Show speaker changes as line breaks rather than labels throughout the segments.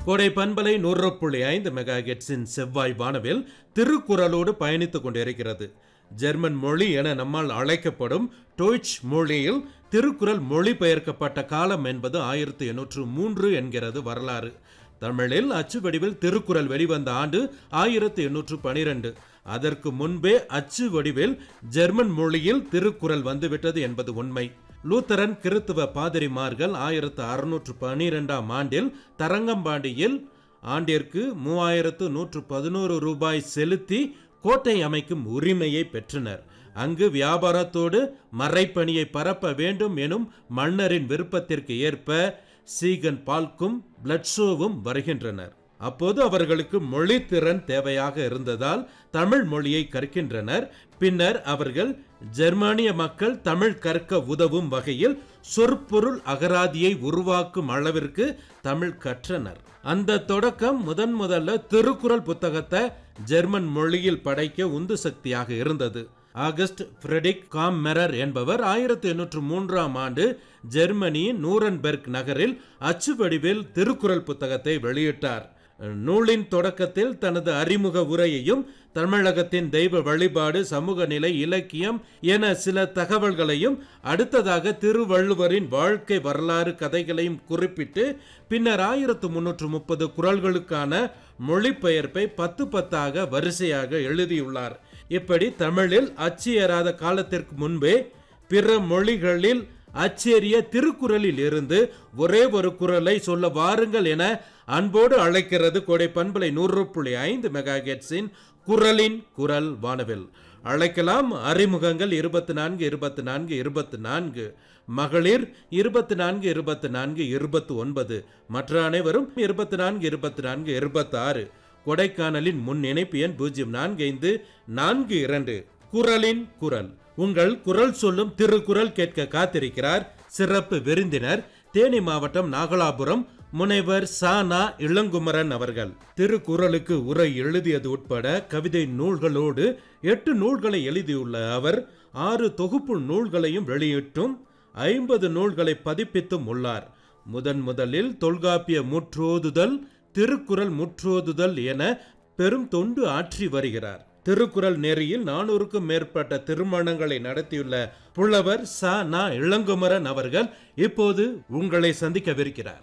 கோடை பண்பலை நூறு புள்ளி ஐந்து மெகா ஹெட்ஸின் செவ்வாய் வானவில் திருக்குறளோடு பயணித்துக் கொண்டிருக்கிறது ஜெர்மன் மொழி என நம்மால் அழைக்கப்படும் டோய்ச் மொழியில் திருக்குறள் மொழிபெயர்க்கப்பட்ட காலம் என்பது ஆயிரத்தி எண்ணூற்று மூன்று என்கிறது வரலாறு தமிழில் அச்சு வடிவில் திருக்குறள் வெளிவந்த ஆண்டு ஆயிரத்தி எண்ணூற்று பனிரெண்டு அதற்கு முன்பே அச்சு வடிவில் ஜெர்மன் மொழியில் திருக்குறள் வந்துவிட்டது என்பது உண்மை லூத்தரன் கிறித்துவ பாதிரிமார்கள் ஆயிரத்து அறுநூற்று பனிரெண்டாம் ஆண்டில் தரங்கம்பாண்டியில் ஆண்டிற்கு மூவாயிரத்து நூற்று பதினோரு ரூபாய் செலுத்தி கோட்டை அமைக்கும் உரிமையை பெற்றனர் அங்கு வியாபாரத்தோடு மறைப்பணியை பரப்ப வேண்டும் எனும் மன்னரின் விருப்பத்திற்கு ஏற்ப சீகன் பால்க்கும் பிளட்ஷோவும் வருகின்றனர் அப்போது அவர்களுக்கு மொழி திறன் தேவையாக இருந்ததால் தமிழ் மொழியை கற்கின்றனர் பின்னர் அவர்கள் ஜெர்மானிய மக்கள் தமிழ் கற்க உதவும் வகையில் சொற்பொருள் அகராதியை உருவாக்கும் அளவிற்கு தமிழ் கற்றனர் அந்த தொடக்கம் முதன் முதல்ல திருக்குறள் புத்தகத்தை ஜெர்மன் மொழியில் படைக்க உந்து சக்தியாக இருந்தது ஆகஸ்ட் ஃப்ரெடிக் காம்மெரர் என்பவர் ஆயிரத்தி எண்ணூற்று மூன்றாம் ஆண்டு ஜெர்மனியின் நூரன்பெர்க் நகரில் அச்சு வடிவில் திருக்குறள் புத்தகத்தை வெளியிட்டார் நூலின் தொடக்கத்தில் தனது அறிமுக உரையையும் தமிழகத்தின் தெய்வ வழிபாடு சமூக நிலை இலக்கியம் என சில தகவல்களையும் அடுத்ததாக திருவள்ளுவரின் வாழ்க்கை வரலாறு கதைகளையும் குறிப்பிட்டு பின்னர் ஆயிரத்து முன்னூற்று முப்பது குரல்களுக்கான மொழிபெயர்ப்பை பத்து பத்தாக வரிசையாக எழுதியுள்ளார் இப்படி தமிழில் அச்சு ஏறாத காலத்திற்கு முன்பே பிற மொழிகளில் அச்சேரிய திருக்குறளில் இருந்து ஒரே ஒரு குரலை சொல்ல வாருங்கள் என அன்போடு அழைக்கிறது கோடை பண்பலை நூறு புள்ளி ஐந்து மெகா ஹெட்ஸின் குரலின் குரல் வானவில் அழைக்கலாம் அறிமுகங்கள் இருபத்தி நான்கு இருபத்தி நான்கு இருபத்தி நான்கு மகளிர் இருபத்தி நான்கு இருபத்தி நான்கு இருபத்தி ஒன்பது மற்ற அனைவரும் இருபத்தி நான்கு இருபத்தி நான்கு இருபத்தி ஆறு கொடைக்கானலின் முன் இணைப்பு எண் பூஜ்ஜியம் நான்கு ஐந்து நான்கு இரண்டு குரலின் குரல் உங்கள் குரல் சொல்லும் திருக்குறள் கேட்க காத்திருக்கிறார் சிறப்பு விருந்தினர் தேனி மாவட்டம் நாகலாபுரம் முனைவர் சானா இளங்குமரன் அவர்கள் திருக்குறளுக்கு உரை எழுதியது உட்பட கவிதை நூல்களோடு எட்டு நூல்களை எழுதியுள்ள அவர் ஆறு தொகுப்பு நூல்களையும் வெளியிட்டும் ஐம்பது நூல்களை பதிப்பித்தும் உள்ளார் முதன் முதலில் தொல்காப்பிய முற்றோதுதல் திருக்குறள் முற்றோதுதல் என பெரும் தொண்டு ஆற்றி வருகிறார் திருக்குறள் நெறியில் நானூறுக்கும் மேற்பட்ட திருமணங்களை நடத்தியுள்ள புலவர் ச நா இளங்குமரன் அவர்கள் இப்போது உங்களை சந்திக்கவிருக்கிறார்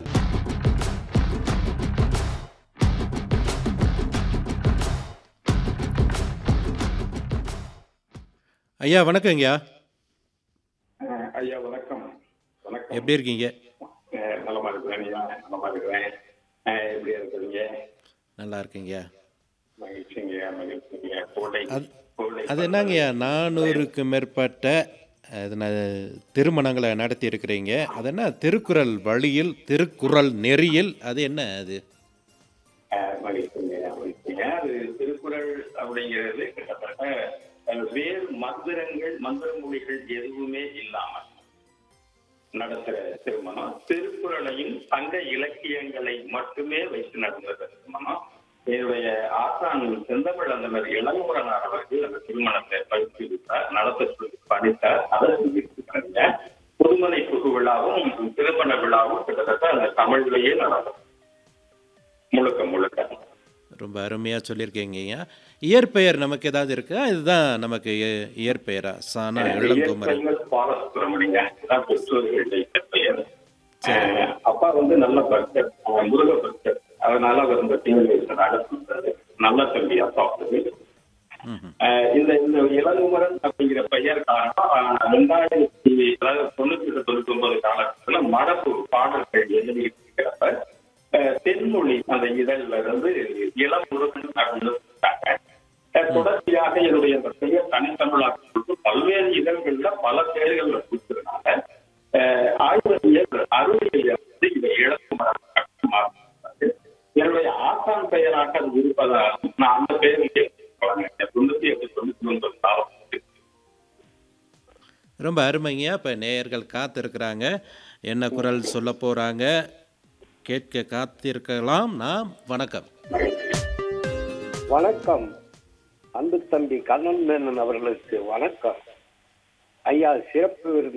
ஐயா வணக்கம் ஐயா
அஹ் ஐயா வணக்கம் வணக்கம்
எப்படி இருக்கீங்க
அஹ் நலமா இருக்கிறேன் ஐயா நலமா இருக்கிறேன் அஹ் எப்படி இருக்கிறீங்க
நல்லா இருக்கீங்க
மகிழ்ச்சிங்க மகிழ்ச்சிங்க கோடை கோடை
அது என்னங்கய்யா நானூறுக்கு மேற்பட்ட அது ந- திருமணங்களை நடத்தி இருக்கிறீங்க அது என்ன திருக்குறள் வழியில் திருக்குறள் நெறியில் அது என்ன அது
அஹ் மகிழ்ச்சிங்க மகிழ்ச்சிங்க அது திருக்குறள் அப்படிங்கிறது கிட்டத்தட்ட அஹ், வேறு மந்திரங்கள் மந்திர மொழிகள் எதுவுமே இல்லாமல் நடத்துற திருமணம் திருக்குறளையும் சங்க இலக்கியங்களை மட்டுமே வைத்து நடந்த திருமணம் என்னுடைய ஆசான் செந்தமிழந்தனர் இளங்குமரனார் அவர்கள் அந்த திருமணத்தை பயிற்சிவித்தார் நடத்த சொல்லி படித்தார் அதை செஞ்சிருக்கிறாங்க புதுமனை புகு விழாவும் திருமண விழாவும் கிட்டத்தட்ட அந்த தமிழ்லயே நடக்கும் முழுக்க முழுக்க
ரொம்ப அருமையாக சொல்லியிருக்கீங்க இயற்பெயர் நமக்கு ஏதாவது இருக்கா இதுதான் நமக்கு இய- இயற்பெயரா சானா இளங்குமரன்
இயற்பெயர் பாலசுப்ரமணிய தான் பெற்றோர்கள் வைத்த பெயர் அஹ் அப்பா வந்து நல்ல பக்தர் அஹ் முருக பக்தர் அதனால அவர் வந்து தேவையை நடத்துறாரு நல்ல தம்பி அப்பா வந்து அஹ் இந்த இந்த இளங்குமரன் அப்படிங்கிற பெயர் காரணம் அஹ் ரெண்டாயிரத்தி அதாவது தொண்ணூத்தி எட்டு தொண்ணூத்தி ஒன்பது காலகட்டத்துல மரபு பாடல்கள் எழுதி இருக்கிறப்ப அஹ் தென்மொழி அந்த இதழ்ல இருந்து இளமுருகன் அப்படின்னு கொடுத்தாங்க அஹ் தொடர்ச்சியாக என்னுடைய அந்த பெயர் தனித்தமிழாக கொடுத்து பல்வேறு இதழ்கள்ல பல பெயர்கள்ல கொடுத்திருந்தாங்க அஹ் ஆய்வறிஞர் அருளியல் வந்து இதை இளங்குமரன் அப்படின்னு மாற்றினாரு. என்னுடைய ஆசான் பெயராக அது இருப்பதால் நான் அந்த பெயருக்கு தொண்ணூத்தி எட்டு தொண்ணூத்தி ஒன்பது காலம்
ரொம்ப அருமைங்க இப்போ நேயர்கள் காத்திருக்கிறாங்க என்ன குரல் சொல்ல போகிறாங்க கேட்க காத்திருக்கலாம் நாம் வணக்கம்
வணக்கம் அன்பு தம்பி கண்ணன் மேனன் அவர்களுக்கு வணக்கம் ஐயா சிறப்பு விருது